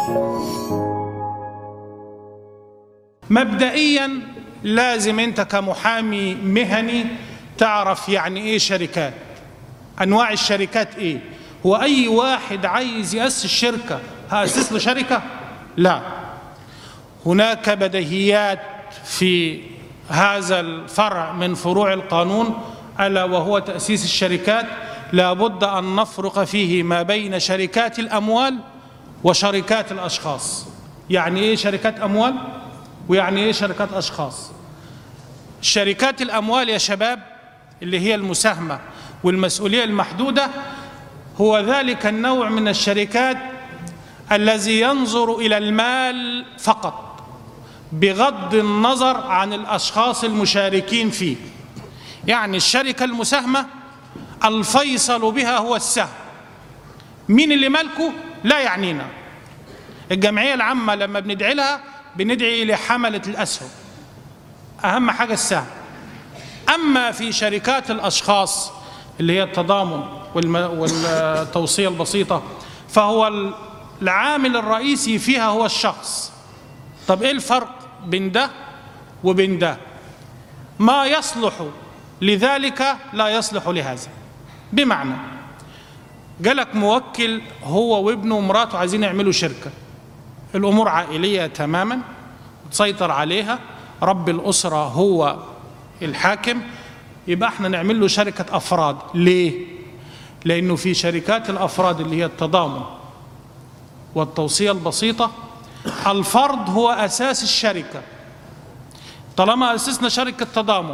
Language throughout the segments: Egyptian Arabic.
مبدئيا لازم انت كمحامي مهني تعرف يعني ايه شركات انواع الشركات ايه هو اي واحد عايز ياسس شركه هاسس له شركه لا هناك بديهيات في هذا الفرع من فروع القانون الا وهو تاسيس الشركات لابد ان نفرق فيه ما بين شركات الاموال وشركات الاشخاص يعني ايه شركات اموال ويعني ايه شركات اشخاص شركات الاموال يا شباب اللي هي المساهمه والمسؤوليه المحدوده هو ذلك النوع من الشركات الذي ينظر الى المال فقط بغض النظر عن الاشخاص المشاركين فيه يعني الشركه المساهمه الفيصل بها هو السهم مين اللي مالكه لا يعنينا الجمعيه العامه لما بندعي لها بندعي لحمله الاسهم اهم حاجه السهم اما في شركات الاشخاص اللي هي التضامن والم... والتوصيه البسيطه فهو العامل الرئيسي فيها هو الشخص طب ايه الفرق بين ده وبين ده ما يصلح لذلك لا يصلح لهذا بمعنى جالك موكل هو وابنه ومراته عايزين يعملوا شركه الامور عائليه تماما تسيطر عليها رب الاسره هو الحاكم يبقى احنا نعمل له شركه افراد ليه لانه في شركات الافراد اللي هي التضامن والتوصيه البسيطه الفرد هو اساس الشركه طالما اسسنا شركه تضامن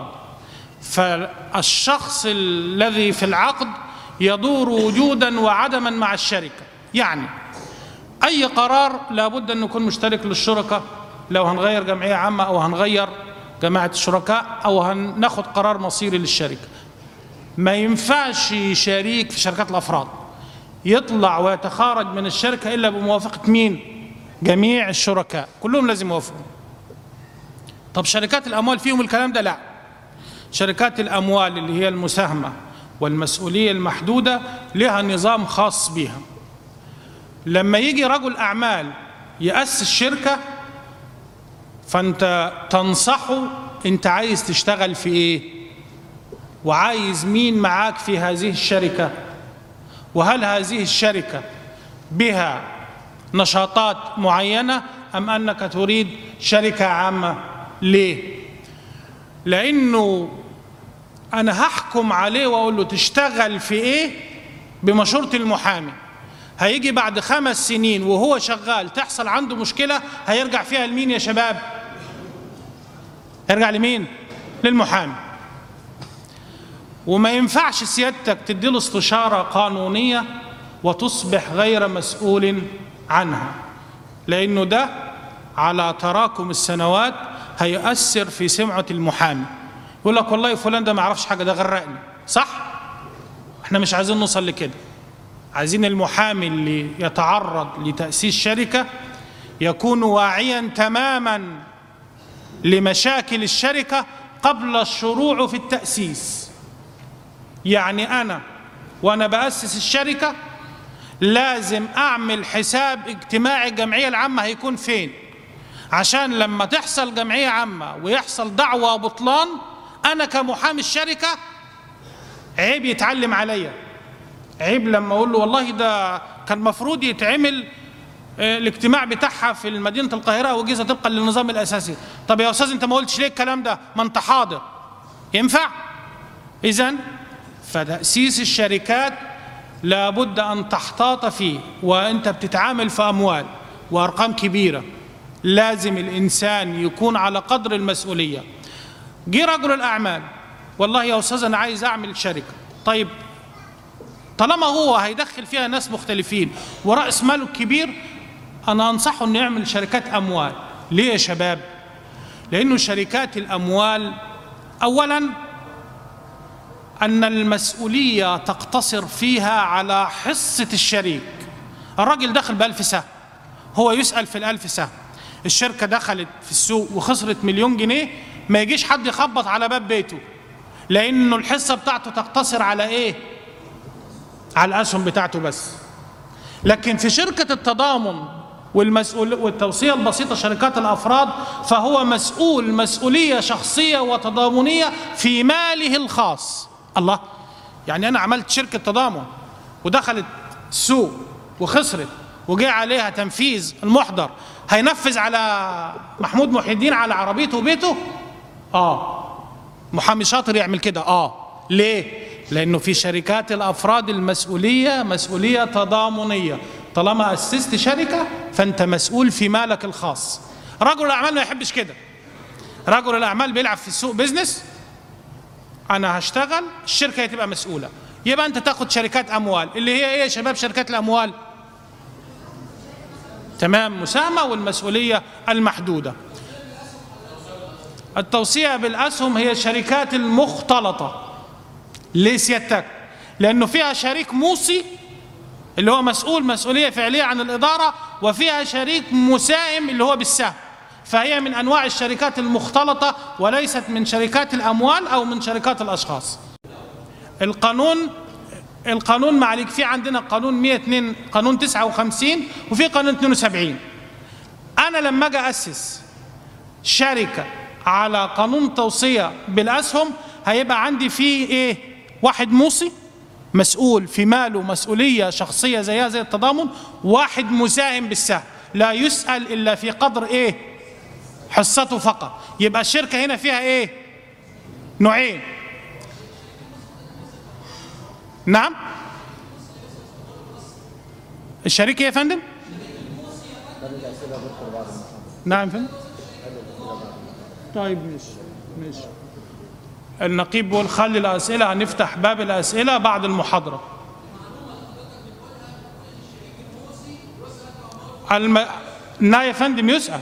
فالشخص الذي في العقد يدور وجودا وعدما مع الشركه يعني اي قرار لابد ان يكون مشترك للشركاء لو هنغير جمعيه عامه او هنغير جماعه الشركاء او هناخد قرار مصيري للشركه ما ينفعش شريك في شركات الافراد يطلع ويتخارج من الشركه الا بموافقه مين جميع الشركاء كلهم لازم يوافقوا طب شركات الاموال فيهم الكلام ده لا شركات الاموال اللي هي المساهمه والمسؤوليه المحدوده لها نظام خاص بها لما يجي رجل اعمال ياسس شركه فانت تنصحه انت عايز تشتغل في ايه وعايز مين معاك في هذه الشركه وهل هذه الشركه بها نشاطات معينه ام انك تريد شركه عامه ليه لانه انا هحكم عليه واقول له تشتغل في ايه بمشوره المحامي هيجي بعد خمس سنين وهو شغال تحصل عنده مشكله هيرجع فيها لمين يا شباب يرجع لمين للمحامي وما ينفعش سيادتك تديله استشاره قانونيه وتصبح غير مسؤول عنها لانه ده على تراكم السنوات هيؤثر في سمعه المحامي يقول لك والله فلان ده ما يعرفش حاجه ده غرقني صح احنا مش عايزين نوصل لكده عايزين المحامي اللي يتعرض لتاسيس شركه يكون واعيا تماما لمشاكل الشركه قبل الشروع في التاسيس يعني انا وانا باسس الشركه لازم اعمل حساب اجتماعي الجمعيه العامه هيكون فين عشان لما تحصل جمعيه عامه ويحصل دعوه بطلان انا كمحامي الشركه عيب يتعلم عليا عيب لما اقول له والله ده كان المفروض يتعمل الاجتماع بتاعها في مدينه القاهره والجيزه طبقا للنظام الاساسي طب يا استاذ انت ما قلتش ليه الكلام ده ما انت حاضر ينفع اذا فتاسيس الشركات لابد ان تحتاط فيه وانت بتتعامل في اموال وارقام كبيره لازم الانسان يكون على قدر المسؤوليه جه رجل الاعمال والله يا استاذ انا عايز اعمل شركه طيب طالما هو هيدخل فيها ناس مختلفين وراس ماله كبير انا انصحه انه يعمل شركات اموال ليه يا شباب لانه شركات الاموال اولا ان المسؤوليه تقتصر فيها على حصه الشريك الراجل دخل بألف سهم هو يسأل في الألف سهم الشركة دخلت في السوق وخسرت مليون جنيه ما يجيش حد يخبط على باب بيته لأنه الحصة بتاعته تقتصر على إيه؟ على الأسهم بتاعته بس لكن في شركة التضامن والمسؤول والتوصية البسيطة شركات الأفراد فهو مسؤول مسؤولية شخصية وتضامنية في ماله الخاص الله يعني أنا عملت شركة تضامن ودخلت السوق وخسرت وجاء عليها تنفيذ المحضر هينفذ على محمود محي الدين على عربيته وبيته اه محامي شاطر يعمل كده اه ليه لانه في شركات الافراد المسؤوليه مسؤوليه تضامنيه طالما اسست شركه فانت مسؤول في مالك الخاص رجل الاعمال ما يحبش كده رجل الاعمال بيلعب في السوق بيزنس انا هشتغل الشركه هي تبقى مسؤوله يبقى انت تاخد شركات اموال اللي هي ايه يا شباب شركات الاموال تمام مساهمه والمسؤوليه المحدوده التوصيه بالاسهم هي الشركات المختلطه ليه سيادتك لانه فيها شريك موصي اللي هو مسؤول مسؤوليه فعليه عن الاداره وفيها شريك مساهم اللي هو بالسهم فهي من انواع الشركات المختلطه وليست من شركات الاموال او من شركات الاشخاص القانون القانون معليك في عندنا قانون 102 قانون 59 وفي قانون 72 انا لما اجي اسس شركه على قانون توصيه بالاسهم هيبقى عندي فيه ايه واحد موصي مسؤول في ماله مسؤوليه شخصيه زيها زي التضامن واحد مساهم بالسهم لا يسال الا في قدر ايه حصته فقط يبقى الشركه هنا فيها ايه نوعين نعم الشريك ايه يا فندم نعم يا فندم طيب ماشي ماشي النقيب بيقول خلي الاسئله هنفتح باب الاسئله بعد المحاضره الم... لا يا فندم يسال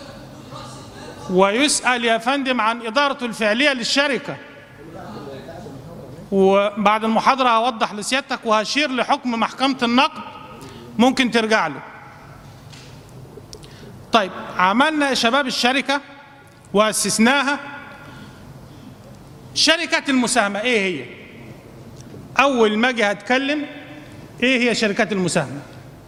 ويسال يا فندم عن ادارته الفعليه للشركه وبعد المحاضرة هوضح لسيادتك وهشير لحكم محكمة النقد ممكن ترجع له طيب عملنا يا شباب الشركة وأسسناها شركات المساهمة إيه هي؟ أول ما أجي هتكلم إيه هي شركات المساهمة؟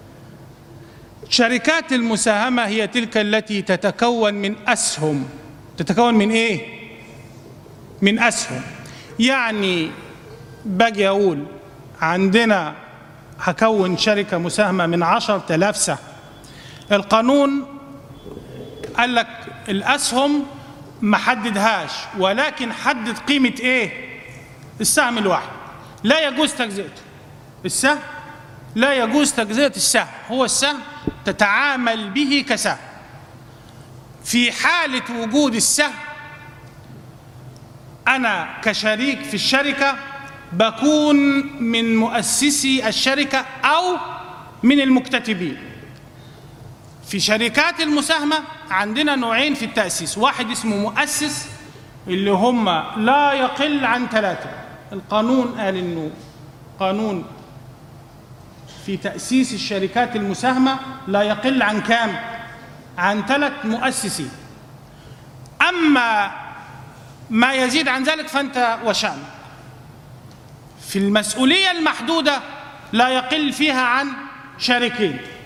شركات المساهمة هي تلك التي تتكون من أسهم تتكون من إيه؟ من أسهم يعني باجي أقول عندنا هكون شركة مساهمة من عشر تلاف سهم القانون قال لك الأسهم ما حددهاش ولكن حدد قيمة إيه السهم الواحد لا يجوز تجزئته السهم لا يجوز تجزئة السهم هو السهم تتعامل به كسهم في حالة وجود السهم أنا كشريك في الشركة بكون من مؤسسي الشركة أو من المكتتبين في شركات المساهمة عندنا نوعين في التأسيس واحد اسمه مؤسس اللي هم لا يقل عن ثلاثة القانون قال إنه قانون في تأسيس الشركات المساهمة لا يقل عن كام عن ثلاث مؤسسين أما ما يزيد عن ذلك فأنت وشأنك في المسؤولية المحدودة لا يقل فيها عن شريكين